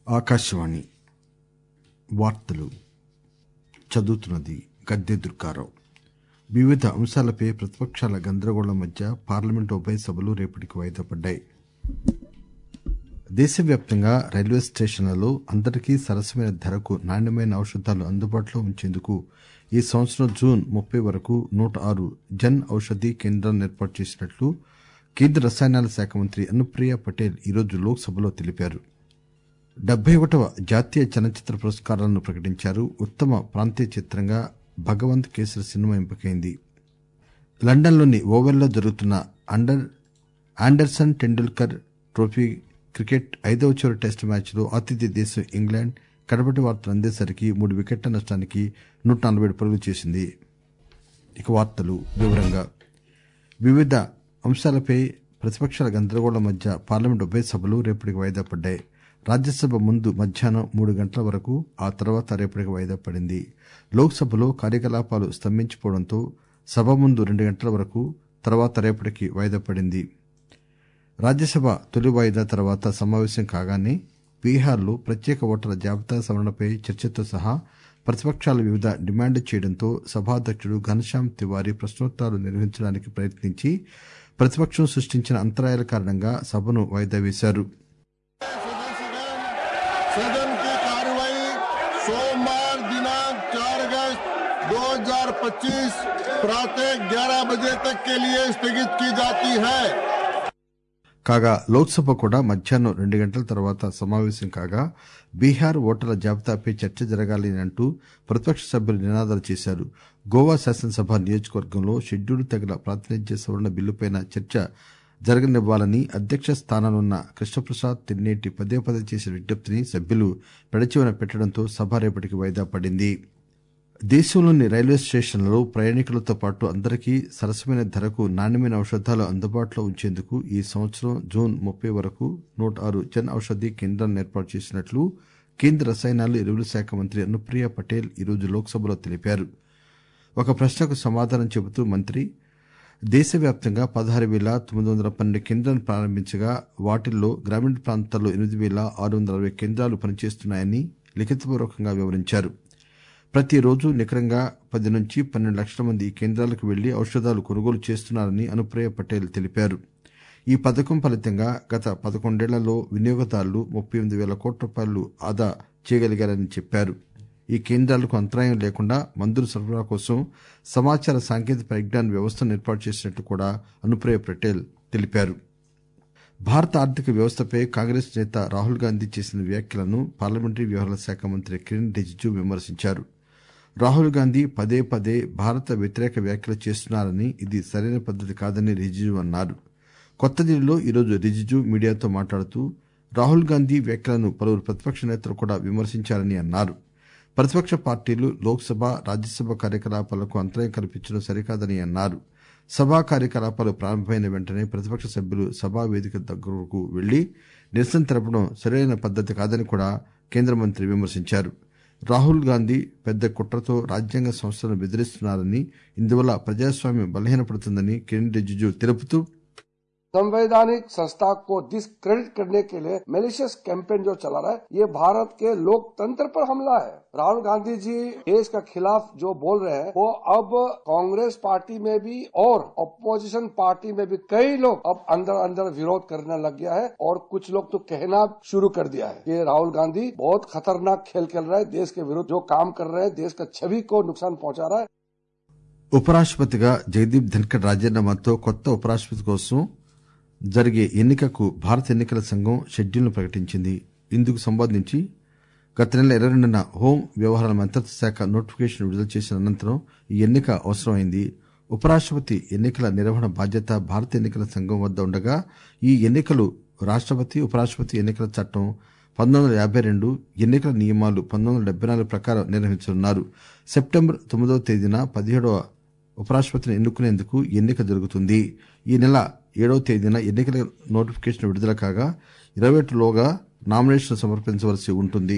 ఆకాశవాణి వార్తలు చదువుతున్నది గద్దె దుర్గారావు వివిధ అంశాలపై ప్రతిపక్షాల గందరగోళం మధ్య పార్లమెంటు ఉభయ సభలు రేపటికి వాయిదా పడ్డాయి దేశవ్యాప్తంగా రైల్వే స్టేషన్లలో అందరికీ సరసమైన ధరకు నాణ్యమైన ఔషధాలు అందుబాటులో ఉంచేందుకు ఈ సంవత్సరం జూన్ ముప్పై వరకు నూట ఆరు జన్ ఔషధీ కేంద్రాలను ఏర్పాటు చేసినట్లు కేంద్ర రసాయనాల శాఖ మంత్రి అనుప్రియ పటేల్ ఈరోజు లోక్ సభలో తెలిపారు డెబ్బై ఒకటవ జాతీయ చలనచిత్ర పురస్కారాలను ప్రకటించారు ఉత్తమ ప్రాంతీయ చిత్రంగా భగవంత్ కేసరి సినిమా ఎంపికైంది లండన్లోని ఓవెల్లో జరుగుతున్న అండర్ ఆండర్సన్ టెండూల్కర్ ట్రోఫీ క్రికెట్ ఐదవ చివరి టెస్టు మ్యాచ్లో ఆతిథ్య దేశం ఇంగ్లాండ్ కడపటి వార్తలు అందేసరికి మూడు వికెట్ల నష్టానికి నూట నలభై ఏడు పరుగులు చేసింది ఇక వార్తలు వివరంగా వివిధ అంశాలపై ప్రతిపక్షాల గందరగోళం మధ్య పార్లమెంట్ ఉభయ సభలు రేపటికి వాయిదా పడ్డాయి రాజ్యసభ ముందు మధ్యాహ్నం మూడు గంటల వరకు ఆ తర్వాత రేపటికి వాయిదా పడింది లోక్ సభలో కార్యకలాపాలు స్తంభించిపోవడంతో సభ ముందు రెండు గంటల వరకు తర్వాత రేపటికి వాయిదా పడింది రాజ్యసభ తొలి వాయిదా తర్వాత సమావేశం కాగానే బీహార్లో ప్రత్యేక ఓటర్ల జాబితా సవరణపై చర్చతో సహా ప్రతిపక్షాలు వివిధ డిమాండ్లు చేయడంతో సభాధ్యక్షుడు ఘనశ్యామ్ తివారీ ప్రశ్నోత్తరాలు నిర్వహించడానికి ప్రయత్నించి ప్రతిపక్షం సృష్టించిన అంతరాయాల కారణంగా సభను వాయిదా వేశారు सदन की कार्यवाही सोमवार दिनांक 4 अगस्त 2025 प्रातः 11 बजे तक के लिए स्थगित की जाती है కాగా లోక్సభ కూడా మధ్యాహ్నం రెండు గంటల తర్వాత సమావేశం కాగా బీహార్ ఓటర్ల జాబితాపై చర్చ జరగాలి అంటూ ప్రతిపక్ష సభ్యులు నినాదాలు చేశారు గోవా శాసనసభ నియోజకవర్గంలో షెడ్యూల్ తెగల ప్రాతినిధ్య సవరణ బిల్లుపై చర్చ జరగనివ్వాలని అధ్యక్ష స్థానంలో ఉన్న కృష్ణప్రసాద్ తిన్నేటి పదే పదే చేసిన విజ్ఞప్తిని సభ్యులు పెడచెవిన పెట్టడంతో సభ రేపటికి వాయిదా పడింది దేశంలోని రైల్వే స్టేషన్లలో ప్రయాణికులతో పాటు అందరికీ సరసమైన ధరకు నాణ్యమైన ఔషధాలు అందుబాటులో ఉంచేందుకు ఈ సంవత్సరం జూన్ ముప్పై వరకు నూట ఆరు జన్ ఔషధీ కేంద్రాలను ఏర్పాటు చేసినట్లు కేంద్ర రసాయనాలు ఎరువుల శాఖ మంత్రి అనుప్రియ పటేల్ ఈరోజు లోక్సభలో తెలిపారు ఒక ప్రశ్నకు సమాధానం చెబుతూ మంత్రి దేశవ్యాప్తంగా పదహారు వేల తొమ్మిది వందల పన్నెండు కేంద్రాలను ప్రారంభించగా వాటిల్లో గ్రామీణ ప్రాంతాల్లో ఎనిమిది వేల ఆరు వందల అరవై కేంద్రాలు పనిచేస్తున్నాయని లిఖితపూర్వకంగా వివరించారు ప్రతిరోజు నికరంగా పది నుంచి పన్నెండు లక్షల మంది ఈ కేంద్రాలకు వెళ్లి ఔషధాలు కొనుగోలు చేస్తున్నారని అనుప్రియ పటేల్ తెలిపారు ఈ పథకం ఫలితంగా గత పదకొండేళ్లలో వినియోగదారులు ముప్పై ఎనిమిది వేల కోట్ల రూపాయలు ఆదా చేయగలిగారని చెప్పారు ఈ కేంద్రాలకు అంతరాయం లేకుండా మందుల సరఫరా కోసం సమాచార సాంకేతిక పరిజ్ఞాన వ్యవస్థను ఏర్పాటు చేసినట్టు కూడా అనుప్రియ పటేల్ తెలిపారు భారత ఆర్థిక వ్యవస్థపై కాంగ్రెస్ నేత రాహుల్ గాంధీ చేసిన వ్యాఖ్యలను పార్లమెంటరీ వ్యవహారాల శాఖ మంత్రి కిరణ్ రిజిజు విమర్శించారు రాహుల్ గాంధీ పదే పదే భారత వ్యతిరేక వ్యాఖ్యలు చేస్తున్నారని ఇది సరైన పద్దతి కాదని రిజిజు అన్నారు కొత్త ఢిల్లీలో ఈరోజు రిజిజు మీడియాతో మాట్లాడుతూ రాహుల్ గాంధీ వ్యాఖ్యలను పలువురు ప్రతిపక్ష నేతలు కూడా విమర్శించారని అన్నారు ప్రతిపక్ష పార్టీలు లోక్సభ రాజ్యసభ కార్యకలాపాలకు అంతరాయం కల్పించడం సరికాదని అన్నారు సభా కార్యకలాపాలు ప్రారంభమైన వెంటనే ప్రతిపక్ష సభ్యులు సభా వేదిక దగ్గరకు వెళ్లి నిరసన తెలపడం సరైన పద్దతి కాదని కూడా కేంద్ర మంత్రి విమర్శించారు రాహుల్ గాంధీ పెద్ద కుట్రతో రాజ్యాంగ సంస్థలను బెదిరిస్తున్నారని ఇందువల్ల ప్రజాస్వామ్యం బలహీనపడుతుందని కిరణ్ రిజిజు తెలుపుతూ संवैधानिक संस्था को डिस्क्रेडिट करने के लिए मेलिशियस कैंपेन जो चला रहा है ये भारत के लोकतंत्र पर हमला है राहुल गांधी जी देश का खिलाफ जो बोल रहे हैं वो अब कांग्रेस पार्टी में भी और अपोजिशन पार्टी में भी कई लोग अब अंदर अंदर विरोध करने लग गया है और कुछ लोग तो कहना शुरू कर दिया है कि राहुल गांधी बहुत खतरनाक खेल खेल रहा है देश के विरुद्ध जो काम कर रहे हैं देश का छवि को नुकसान पहुंचा रहा है ఉపరాష్టపతిగా జగదీప్ ధన్కర్ రాజీనామాతో కొత్త ఉపరాష్టపతి కోసం జరిగే ఎన్నికకు భారత ఎన్నికల సంఘం షెడ్యూల్ను ప్రకటించింది ఇందుకు సంబంధించి గత నెల ఇరవై రెండున హోం వ్యవహారాల మంత్రిత్వ శాఖ నోటిఫికేషన్ విడుదల చేసిన అనంతరం ఈ ఎన్నిక అవసరమైంది ఉపరాష్టపతి ఎన్నికల నిర్వహణ బాధ్యత భారత ఎన్నికల సంఘం వద్ద ఉండగా ఈ ఎన్నికలు రాష్టపతి ఉపరాష్టపతి ఎన్నికల చట్టం పంతొమ్మిది వందల యాభై రెండు ఎన్నికల నియమాలు పంతొమ్మిది వందల డెబ్బై నాలుగు ప్రకారం నిర్వహించనున్నారు సెప్టెంబర్ తొమ్మిదవ తేదీన పదిహేడవ ఉపరాష్టపతిని ఎన్నుకునేందుకు ఎన్నిక జరుగుతుంది ఈ నెల ఏడవ తేదీన ఎన్నికల నోటిఫికేషన్ విడుదల కాగా ఇరవై లోగా నామినేషన్ సమర్పించవలసి ఉంటుంది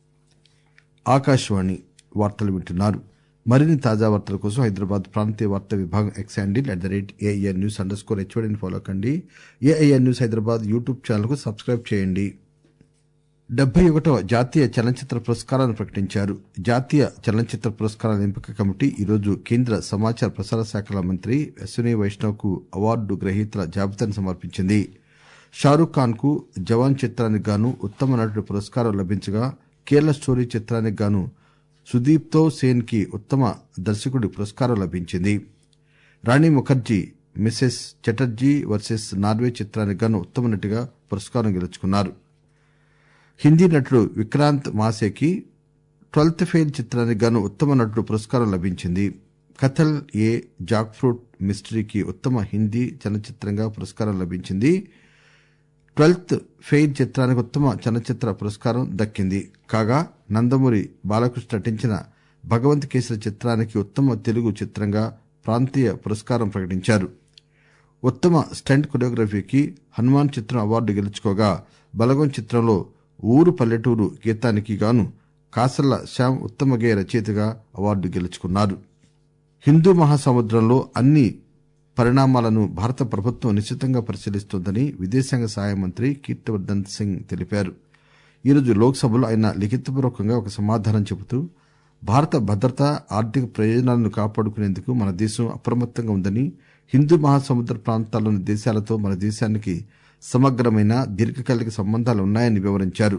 ఆకాశవాణి వార్తలు వింటున్నారు మరిన్ని తాజా వార్తల కోసం హైదరాబాద్ ప్రాంతీయ వార్తా విభాగం X handle at the rate AIR news underscore స్కోర్ హెచ్ఓడిని ఫాలో కండి AIR news Hyderabad YouTube channel కు సబ్స్క్రైబ్ చేయండి డెబ్బై ఒకటవ జాతీయ చలనచిత్ర పురస్కారాలను ప్రకటించారు జాతీయ చలనచిత్ర పురస్కారాల ఎంపిక కమిటీ ఈరోజు కేంద్ర సమాచార ప్రసార శాఖల మంత్రి అశ్విని వైష్ణవ్ కు అవార్డు గ్రహీతల జాబితాను సమర్పించింది షారూక్ ఖాన్ కు జవాన్ చిత్రానికి గాను ఉత్తమ నటుడి పురస్కారం లభించగా కేరళ స్టోరీ చిత్రానికి గాను సుదీప్తో సేన్ కి ఉత్తమ దర్శకుడి పురస్కారం లభించింది Rani Mukherjee Mrs Chatterjee versus Norway చిత్రానికి గాను ఉత్తమ నటిగా పురస్కారం గెలుచుకున్నారు హిందీ నటుడు విక్రాంత్ మాసేకి ట్వెల్త్ ఫెయిల్ చిత్రానికి గాను ఉత్తమ నటుడు పురస్కారం లభించింది కథల్ ఏ జాక్ఫ్రూట్ మిస్టరీకి ఉత్తమ హిందీ చలనచిత్రంగా పురస్కారం లభించింది ట్వెల్త్ ఫెయిల్ చిత్రానికి ఉత్తమ చలనచిత్ర పురస్కారం దక్కింది కాగా నందమూరి బాలకృష్ణ నటించిన భగవంత్ కేసరి చిత్రానికి ఉత్తమ తెలుగు చిత్రంగా ప్రాంతీయ పురస్కారం ప్రకటించారు ఉత్తమ స్టంట్ కొరియోగ్రఫీకి హనుమాన్ చిత్రం అవార్డు గెలుచుకోగా బలగం చిత్రంలో ఊరు పల్లెటూరు గీతానికి గాను కాసర్ల శ్యామ్ ఉత్తమ గేయ రచయితగా అవార్డు గెలుచుకున్నారు హిందూ మహాసముద్రంలో అన్ని పరిణామాలను భారత ప్రభుత్వం నిశితంగా పరిశీలిస్తోందని విదేశాంగ సహాయ మంత్రి కీర్తివర్దన్ సింగ్ తెలిపారు ఈరోజు లోక్సభలో ఆయన లిఖితపూర్వకంగా ఒక సమాధానం చెబుతూ భారత భద్రత ఆర్థిక ప్రయోజనాలను కాపాడుకునేందుకు మన దేశం అప్రమత్తంగా ఉందని హిందూ మహాసముద్ర ప్రాంతాల్లోని దేశాలతో మన దేశానికి సమగ్రమైన దీర్ఘకాలిక సంబంధాలు ఉన్నాయని వివరించారు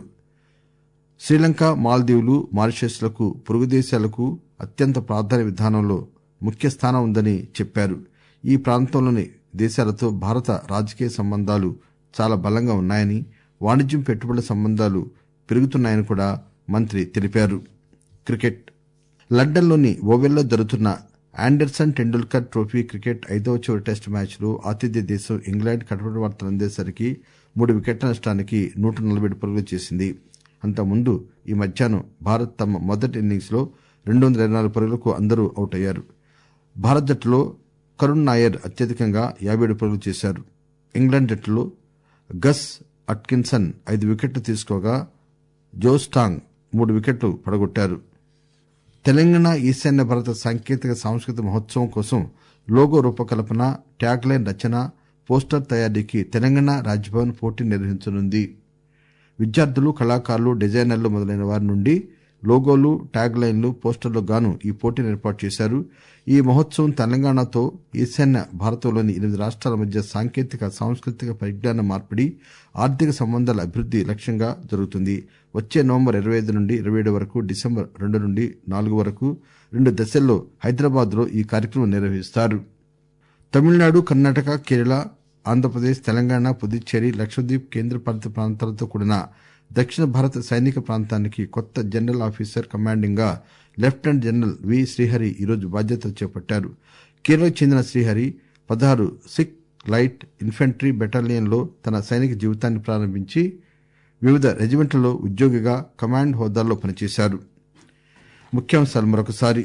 శ్రీలంక మాల్దీవులు మారిషస్లకు పొరుగు దేశాలకు అత్యంత ప్రాధాన్య విధానంలో ముఖ్య స్థానం ఉందని చెప్పారు ఈ ప్రాంతంలోని దేశాలతో భారత రాజకీయ సంబంధాలు చాలా బలంగా ఉన్నాయని వాణిజ్యం పెట్టుబడుల సంబంధాలు పెరుగుతున్నాయని కూడా మంత్రి తెలిపారు క్రికెట్ లండన్లోని ఓవెల్లో జరుగుతున్న ఆండర్సన్ టెండూల్కర్ ట్రోఫీ క్రికెట్ ఐదవ చివరి టెస్ట్ మ్యాచ్లో ఆతిథ్య దేశం ఇంగ్లాండ్ కటపటి వార్తలు అందేసరికి మూడు వికెట్ల నష్టానికి నూట నలభై ఏడు పరుగులు చేసింది అంతకుముందు ఈ మధ్యాహ్నం భారత్ తమ మొదటి ఇన్నింగ్స్లో రెండు వందల ఇరవై నాలుగు పరుగులకు అందరూ అవుట్ అయ్యారు భారత్ జట్టులో కరుణ్ నాయర్ అత్యధికంగా యాభై ఏడు పరుగులు చేశారు ఇంగ్లాండ్ జట్టులో గస్ అట్కిన్సన్ ఐదు వికెట్లు తీసుకోగా జోస్టాంగ్ మూడు వికెట్లు పడగొట్టారు తెలంగాణ ఈశాన్య భారత సాంకేతిక సాంస్కృతిక మహోత్సవం కోసం లోగో రూపకల్పన ట్యాగ్ లైన్ రచన పోస్టర్ తయారీకి తెలంగాణ రాజ్భవన్ పోటీ నిర్వహించనుంది విద్యార్థులు కళాకారులు డిజైనర్లు మొదలైన వారి నుండి లోగోలు ట్యాగ్ లైన్లు పోస్టర్లకు గాను ఈ పోటీని ఏర్పాటు చేశారు ఈ మహోత్సవం తెలంగాణతో ఈశాన్య భారతంలోని ఎనిమిది రాష్ట్రాల మధ్య సాంకేతిక సాంస్కృతిక పరిజ్ఞాన మార్పిడి ఆర్థిక సంబంధాల అభివృద్ది లక్ష్యంగా జరుగుతుంది వచ్చే నవంబర్ ఇరవై ఐదు నుండి ఇరవై ఏడు వరకు డిసెంబర్ రెండు నుండి నాలుగు వరకు రెండు దశల్లో హైదరాబాద్ లో ఈ కార్యక్రమం నిర్వహిస్తారు తమిళనాడు కర్ణాటక కేరళ ఆంధ్రప్రదేశ్ తెలంగాణ పుదుచ్చేరి లక్షద్వీప్ కేంద్రపాలిత ప్రాంతాలతో కూడిన దక్షిణ భారత సైనిక ప్రాంతానికి కొత్త జనరల్ ఆఫీసర్ కమాండింగ్ గా లెఫ్టినెంట్ జనరల్ వి శ్రీహరి ఈరోజు బాధ్యతలు చేపట్టారు కేరళకు చెందిన శ్రీహరి పదహారు సిక్ లైట్ ఇన్ఫంట్రీ బెటాలియన్ లో తన సైనిక జీవితాన్ని ప్రారంభించి వివిధ రెజిమెంట్లలో ఉద్యోగిగా కమాండ్ హోదాల్లో పనిచేశారు ముఖ్యాంశాలు మరొకసారి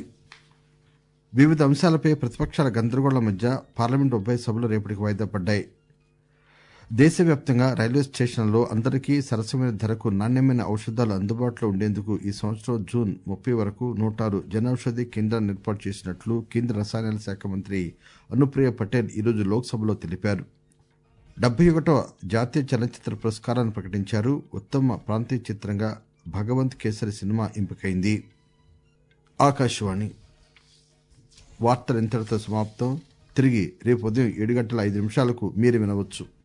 వివిధ అంశాలపై ప్రతిపక్షాల గందరగోళం మధ్య పార్లమెంట్ ఉభయ సభలు రేపటికి వాయిదా పడ్డాయి దేశవ్యాప్తంగా రైల్వే స్టేషన్లలో అందరికీ సరసమైన ధరకు నాణ్యమైన ఔషధాలు అందుబాటులో ఉండేందుకు ఈ సంవత్సరం జూన్ ముప్పై వరకు నూట ఆరు జనౌషధి కేంద్రాలను ఏర్పాటు చేసినట్లు కేంద్ర రసాయనాల శాఖ మంత్రి అనుప్రియ పటేల్ ఈరోజు లోక్సభలో తెలిపారు డెబ్బై ఒకటవ జాతీయ చలనచిత్ర పురస్కారాన్ని ప్రకటించారు ఉత్తమ ప్రాంతీయ చిత్రంగా భగవంత్ కేసరి సినిమా ఎంపికైంది ఆకాశవాణి వార్తలు ఇంతటితో సమాప్తం తిరిగి రేపు ఉదయం ఏడు గంటల ఐదు నిమిషాలకు మీరు వినవచ్చు